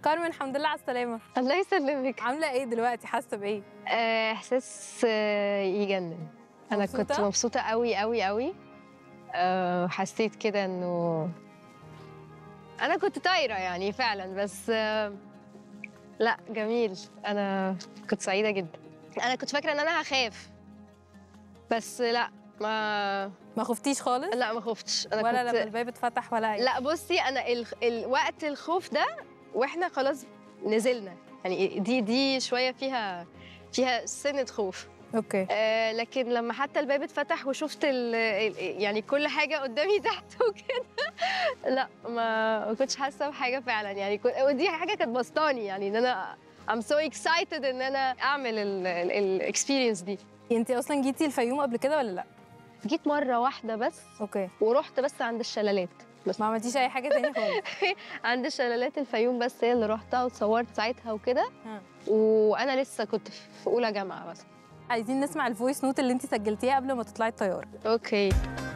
كارمن الحمد لله على السلامه الله يسلمك عامله ايه دلوقتي حاسه بايه آه، احساس آه، يجنن انا مبسوطة؟ كنت مبسوطه قوي قوي قوي آه، حسيت كده انه انا كنت طايره يعني فعلا بس آه، لا جميل انا كنت سعيده جدا انا كنت فاكره ان انا هخاف بس لا ما ما خفتيش خالص لا ما خفتش انا ولا كنت لما الباب اتفتح ولا اي لا بصي انا ال... ال... وقت الخوف ده واحنا خلاص نزلنا يعني دي دي شويه فيها فيها سنه خوف اوكي آه لكن لما حتى الباب اتفتح وشفت ال... ال... يعني كل حاجه قدامي تحت وكده لا ما ما كنتش حاسه بحاجه فعلا يعني كنت... ودي حاجه كانت بسطاني يعني ان انا I'm so excited ان انا اعمل الاكسبيرينس دي انت اصلا جيتي الفيوم قبل كده ولا لا جيت مره واحده بس اوكي ورحت بس عند الشلالات بس ما عملتيش اي حاجه تاني خالص عند شلالات الفيوم بس هي اللي رحتها وتصورت ساعتها وكده ها. وانا لسه كنت في اولى جامعه بس عايزين نسمع الفويس نوت اللي انت سجلتيها قبل ما تطلعي الطياره اوكي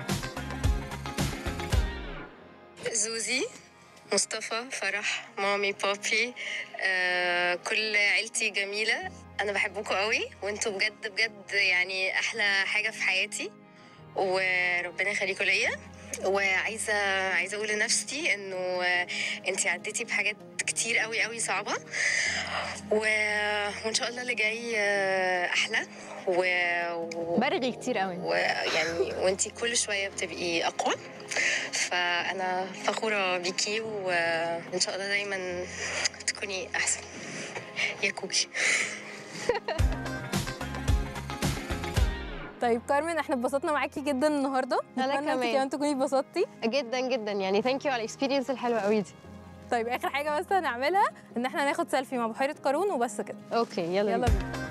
زوزي مصطفى فرح مامي بابي آه، كل عيلتي جميلة أنا بحبكم قوي وانتوا بجد بجد يعني أحلى حاجة في حياتي وربنا يخليكم ليا وعايزة عايزة أقول لنفسي إنه آه، انتي عديتي بحاجات كتير قوي قوي صعبة و... وإن شاء الله اللي جاي آه، أحلى و... و... برغي كتير قوي ويعني وانتي كل شويه بتبقي اقوى فانا فخوره بيكي وان شاء الله دايما تكوني احسن يا كوكي طيب كارمن احنا اتبسطنا معاكي جدا النهارده أنا نتمنى انت كمان. كمان تكوني اتبسطتي جدا جدا يعني ثانك يو على الاكسبيرينس الحلوه قوي دي طيب اخر حاجه بس هنعملها ان احنا ناخد سيلفي مع بحيره قارون وبس كده اوكي يلا, يلا بينا